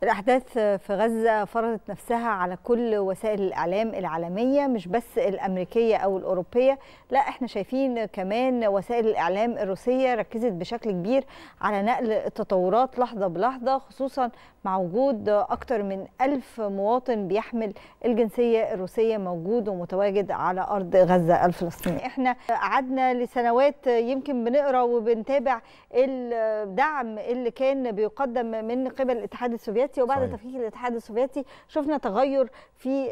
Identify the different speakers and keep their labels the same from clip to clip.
Speaker 1: الأحداث في غزة فرضت نفسها على كل وسائل الإعلام العالمية مش بس الأمريكية أو الأوروبية لا احنا شايفين كمان وسائل الإعلام الروسية ركزت بشكل كبير على نقل التطورات لحظة بلحظة خصوصا مع وجود أكثر من ألف مواطن بيحمل الجنسية الروسية موجود ومتواجد على أرض غزة الفلسطينية احنا قعدنا لسنوات يمكن بنقرأ وبنتابع الدعم اللي كان بيقدم من قبل الاتحاد السوفيتي وبعد صحيح. تفكيك الاتحاد السوفيتي شفنا تغير في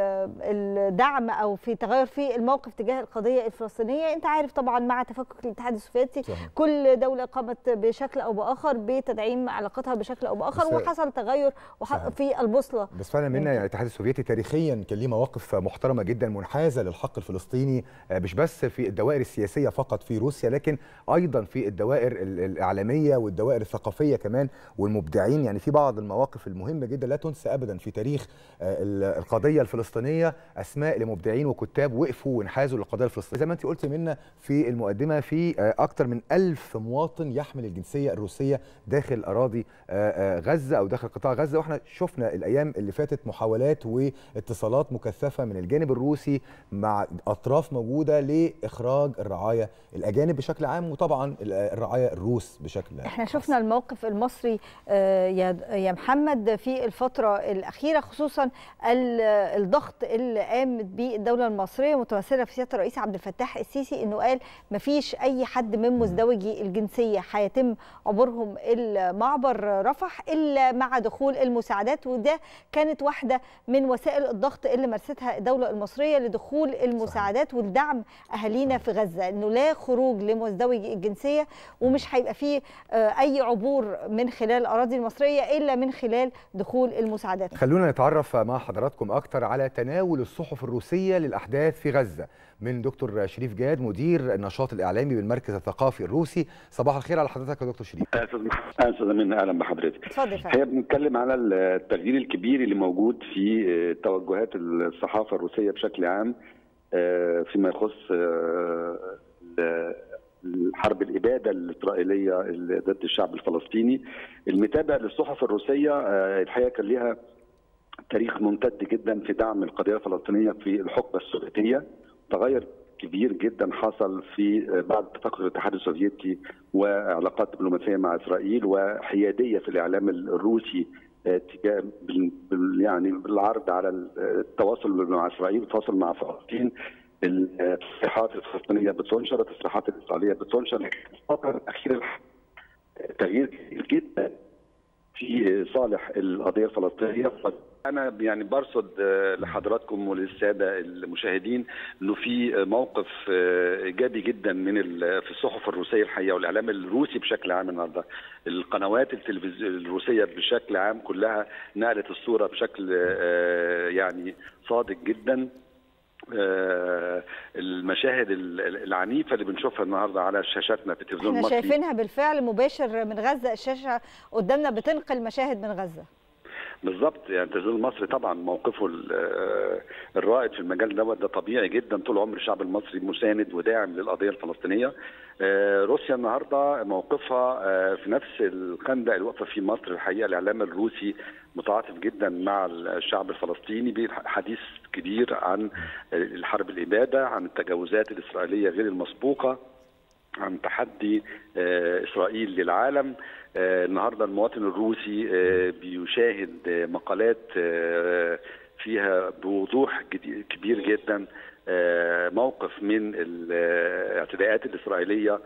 Speaker 1: الدعم او في تغير في الموقف تجاه القضيه الفلسطينيه انت عارف طبعا مع تفكك الاتحاد السوفيتي صحيح. كل دوله قامت بشكل او باخر بتدعيم علاقتها بشكل او باخر وحصل تغير في البوصله
Speaker 2: بس فعلا منا يعني الاتحاد السوفيتي تاريخيا كان ليه مواقف محترمه جدا منحازه للحق الفلسطيني مش بس في الدوائر السياسيه فقط في روسيا لكن ايضا في الدوائر الاعلاميه والدوائر الثقافيه كمان والمبدعين يعني في بعض المواقف المهمه جدا لا تنسى ابدا في تاريخ القضيه الفلسطينيه اسماء لمبدعين وكتاب وقفوا وانحازوا للقضيه الفلسطينيه زي ما انت قلت منا في المقدمه في اكثر من ألف مواطن يحمل الجنسيه الروسيه داخل اراضي غزه او داخل قطاع غزه واحنا شفنا الايام اللي فاتت محاولات واتصالات مكثفه من الجانب الروسي مع اطراف موجوده لاخراج الرعايه الاجانب بشكل عام وطبعا الرعايه الروس بشكل عام
Speaker 1: احنا شفنا الموقف المصري يا محمد في الفتره الاخيره خصوصا الضغط اللي قامت به الدوله المصريه متمثله في سياده الرئيس عبد الفتاح السيسي انه قال ما فيش اي حد من مزدوجي الجنسيه هيتم عبورهم المعبر رفح الا مع دخول المساعدات وده كانت واحده من وسائل الضغط اللي مارستها الدوله المصريه لدخول المساعدات ولدعم اهالينا في غزه انه لا خروج لمزدوجي الجنسيه ومش هيبقى فيه اي عبور من خلال الاراضي المصريه الا من خلال دخول المساعدات
Speaker 2: خلونا نتعرف مع حضراتكم اكتر على تناول الصحف الروسيه للاحداث في غزه من دكتور شريف جاد مدير النشاط الاعلامي بالمركز الثقافي الروسي صباح الخير على حضرتك يا دكتور شريف
Speaker 3: استاذ من اهلا بحضرتك
Speaker 1: اتفضل
Speaker 3: هي بنتكلم على التغيير الكبير اللي موجود في توجهات الصحافه الروسيه بشكل عام فيما يخص حرب الاباده الاسرائيليه ضد الشعب الفلسطيني المتابع للصحف الروسيه الحقيقه كان لها تاريخ ممتد جدا في دعم القضيه الفلسطينيه في الحقبه السوفيتيه تغير كبير جدا حصل في بعد تفكك الاتحاد السوفيتي وعلاقات دبلوماسيه مع اسرائيل وحياديه في الاعلام الروسي تجاه يعني بالعرض على التواصل مع اسرائيل والتواصل مع فلسطين التصريحات الفلسطينيه بتنشر التصريحات الاسرائيليه بتنشر الفتره الاخيره تغيير كبير جدا في صالح القضيه الفلسطينيه انا يعني برصد لحضراتكم وللساده المشاهدين انه في موقف ايجابي جدا من في الصحف الروسيه الحقيقه والاعلام الروسي بشكل عام النهارده القنوات التلفزيون الروسيه بشكل عام كلها نقلت الصوره بشكل يعني صادق جدا المشاهد العنيفه اللي بنشوفها النهارده على شاشاتنا في التلفزيون
Speaker 1: المصري احنا شايفينها بالفعل مباشر من غزه الشاشه قدامنا بتنقل مشاهد من غزه
Speaker 3: بالظبط يعني التلفزيون المصري طبعا موقفه الرائد في المجال دوت ده طبيعي جدا طول عمر الشعب المصري مساند وداعم للقضيه الفلسطينيه روسيا النهارده موقفها في نفس الخندق اللي واقفه فيه مصر الحقيقه الاعلام الروسي متعاطف جدا مع الشعب الفلسطيني بحديث كبير عن الحرب الاباده عن التجاوزات الاسرائيليه غير المسبوقه عن تحدي اسرائيل للعالم النهارده المواطن الروسي بيشاهد مقالات فيها بوضوح كبير جدا موقف من الاعتداءات الاسرائيليه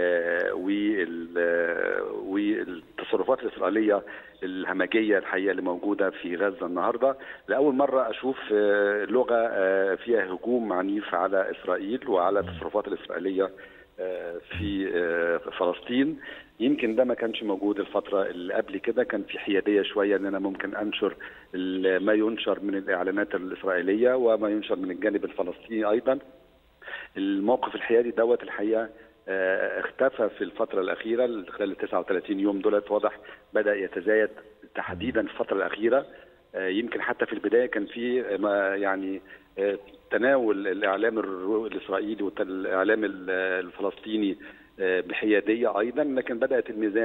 Speaker 3: والتصرفات الاسرائيليه الهمجيه الحقيقه اللي موجوده في غزه النهارده لاول مره اشوف لغه فيها هجوم عنيف على اسرائيل وعلى التصرفات الاسرائيليه في فلسطين يمكن ده ما كانش موجود الفترة اللي قبل كده كان في حيادية شوية ان انا ممكن انشر ما ينشر من الاعلانات الاسرائيلية وما ينشر من الجانب الفلسطيني ايضا الموقف الحيادي دوت الحقيقة اختفى في الفترة الأخيرة خلال 39 يوم دولت واضح بدأ يتزايد تحديدا في الفترة الأخيرة يمكن حتى في البداية كان في يعني تناول الإعلام الإسرائيلي والإعلام الفلسطيني بحيادية أيضا لكن بدأت الميزان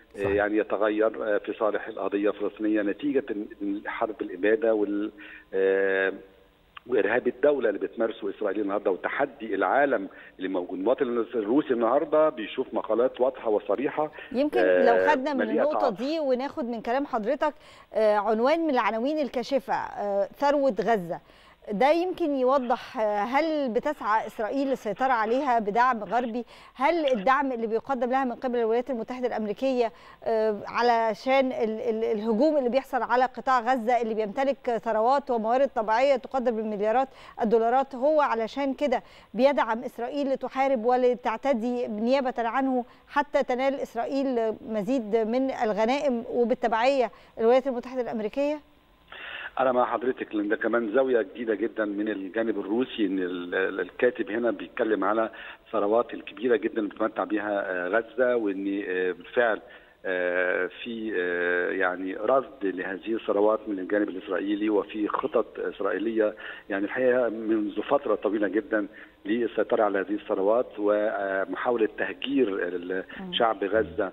Speaker 3: صحيح. يعني يتغير في صالح القضيه الفلسطينيه نتيجه حرب الاباده وال وارهاب الدوله اللي بتمارسه اسرائيل النهارده وتحدي العالم اللي موجود المواطن الروسي النهارده بيشوف مقالات واضحه وصريحه
Speaker 1: يمكن آه لو خدنا من النقطه دي وناخد من كلام حضرتك آه عنوان من العناوين الكاشفه آه ثروه غزه ده يمكن يوضح هل بتسعى اسرائيل للسيطره عليها بدعم غربي؟ هل الدعم اللي بيقدم لها من قبل الولايات المتحده الامريكيه علشان الهجوم اللي بيحصل على قطاع غزه اللي بيمتلك ثروات وموارد طبيعيه تقدر بمليارات الدولارات هو علشان كده بيدعم اسرائيل لتحارب ولتعتدي نيابه عنه حتى تنال اسرائيل مزيد من الغنائم وبالتبعيه الولايات المتحده الامريكيه؟
Speaker 3: انا مع حضرتك لان ده كمان زاويه جديده جدا من الجانب الروسي ان الكاتب هنا بيتكلم على الثروات الكبيره جدا اللي بتمتع بها غزه وان بالفعل في يعني رصد لهذه الثروات من الجانب الاسرائيلي وفي خطط اسرائيليه يعني الحقيقه منذ فتره طويله جدا للسيطره على هذه الثروات ومحاوله تهجير شعب غزه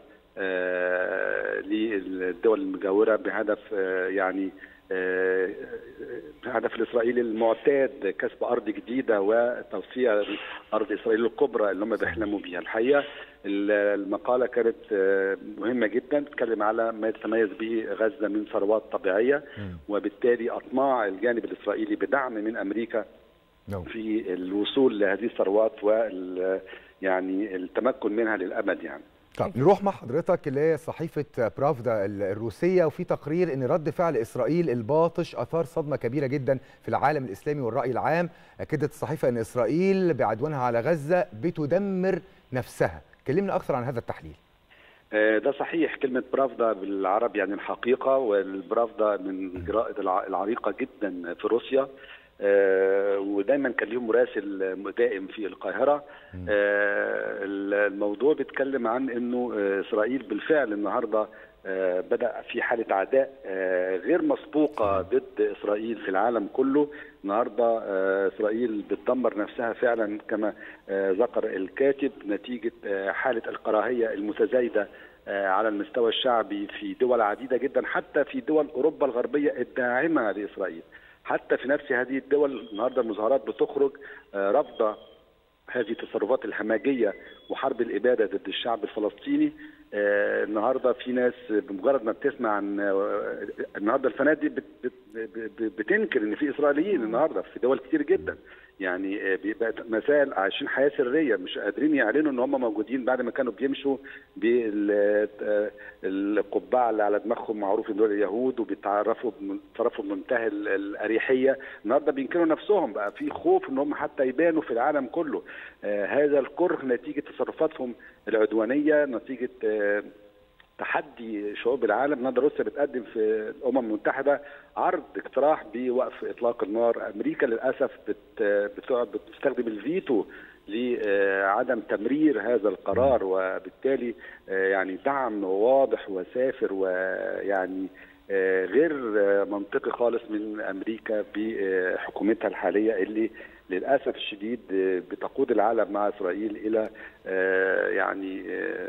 Speaker 3: للدول المجاوره بهدف يعني الهدف الاسرائيلي المعتاد كسب ارض جديده وتوسيع ارض اسرائيل الكبرى اللي هم بيحلموا بيها الحقيقه المقاله كانت مهمه جدا تتكلم على ما يتميز به غزه من ثروات طبيعيه وبالتالي اطماع الجانب الاسرائيلي بدعم من امريكا في الوصول لهذه الثروات وال يعني التمكن منها للابد يعني
Speaker 2: طب نروح مع حضرتك لصحيفه برافدا الروسيه وفي تقرير ان رد فعل اسرائيل الباطش اثار صدمه كبيره جدا في العالم الاسلامي والراي العام اكدت الصحيفه ان اسرائيل بعدوانها على غزه بتدمر نفسها كلمنا اكثر عن هذا التحليل
Speaker 3: ده صحيح كلمة برافدا بالعربي يعني الحقيقة والبرافدا من الجرائد العريقة جدا في روسيا آه ودايما كان ليهم مراسل دائم في القاهره آه الموضوع بيتكلم عن انه آه اسرائيل بالفعل النهارده بدا في حاله عداء غير مسبوقه ضد اسرائيل في العالم كله النهارده اسرائيل بتدمر نفسها فعلا كما ذكر الكاتب نتيجه حاله الكراهيه المتزايده على المستوى الشعبي في دول عديده جدا حتى في دول اوروبا الغربيه الداعمه لاسرائيل حتى في نفس هذه الدول النهارده المظاهرات بتخرج رافضه هذه التصرفات الهمجيه وحرب الاباده ضد الشعب الفلسطيني النهارده في ناس بمجرد ما بتسمع عن النهارده الفنادق بت بتنكر ان في اسرائيليين النهارده في دول كتير جدا يعني بقت مسائل عايشين حياه سريه مش قادرين يعلنوا ان هم موجودين بعد ما كانوا بيمشوا بالقبعه اللي على دماغهم معروف ان دول اليهود وبيتعرفوا بيتصرفوا بمنتهى الاريحيه النهارده بينكروا نفسهم بقى في خوف ان هم حتى يبانوا في العالم كله آه هذا الكره نتيجه تصرفاتهم العدوانيه نتيجه آه تحدي شعوب العالم النهارده روسيا بتقدم في الامم المتحده عرض اقتراح بوقف اطلاق النار امريكا للاسف بت بتستخدم الفيتو لعدم تمرير هذا القرار وبالتالي يعني دعم واضح وسافر ويعني غير منطقي خالص من امريكا بحكومتها الحاليه اللي للاسف الشديد بتقود العالم مع اسرائيل الى يعني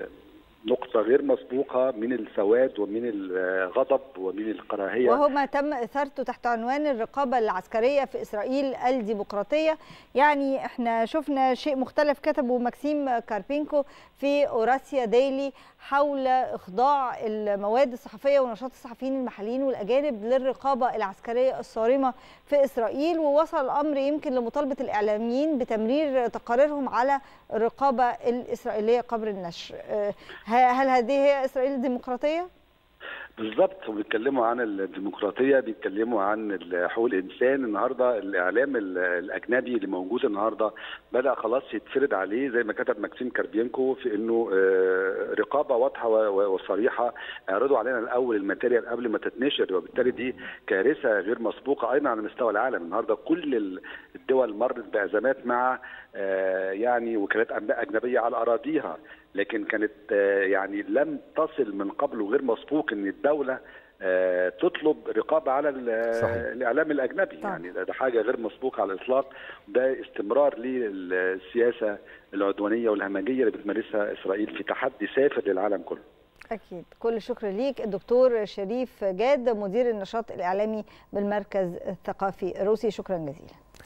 Speaker 3: نقطة غير مسبوقة من السواد ومن الغضب ومن الكراهية
Speaker 1: وهو ما تم إثارته تحت عنوان الرقابة العسكرية في إسرائيل الديمقراطية يعني احنا شفنا شيء مختلف كتبه ماكسيم كاربينكو في أوراسيا ديلي حول إخضاع المواد الصحفية ونشاط الصحفيين المحليين والأجانب للرقابة العسكرية الصارمة في إسرائيل ووصل الأمر يمكن لمطالبة الإعلاميين بتمرير تقاريرهم على الرقابة الإسرائيلية قبل النشر هل هذه هي اسرائيل الديمقراطيه؟
Speaker 3: بالظبط وبيتكلموا عن الديمقراطيه بيتكلموا عن حقوق الانسان النهارده الاعلام الاجنبي اللي موجود النهارده بدا خلاص يتفرض عليه زي ما كتب ماكسيم كاربينكو في انه رقابه واضحه وصريحه اعرضوا علينا الاول الماتيريال قبل ما تتنشر وبالتالي دي كارثه غير مسبوقه ايضا على مستوى العالم النهارده كل الدول مرت بازمات مع يعني وكالات انباء اجنبيه على اراضيها لكن كانت يعني لم تصل من قبل وغير مسبوق ان الدوله تطلب رقابه على صحيح. الاعلام الاجنبي طبعا. يعني ده حاجه غير مسبوقه على الاطلاق ده استمرار للسياسه العدوانيه والهمجيه اللي بتمارسها اسرائيل في تحدي سافر للعالم كله
Speaker 1: اكيد كل الشكر ليك الدكتور شريف جاد مدير النشاط الاعلامي بالمركز الثقافي الروسي شكرا جزيلا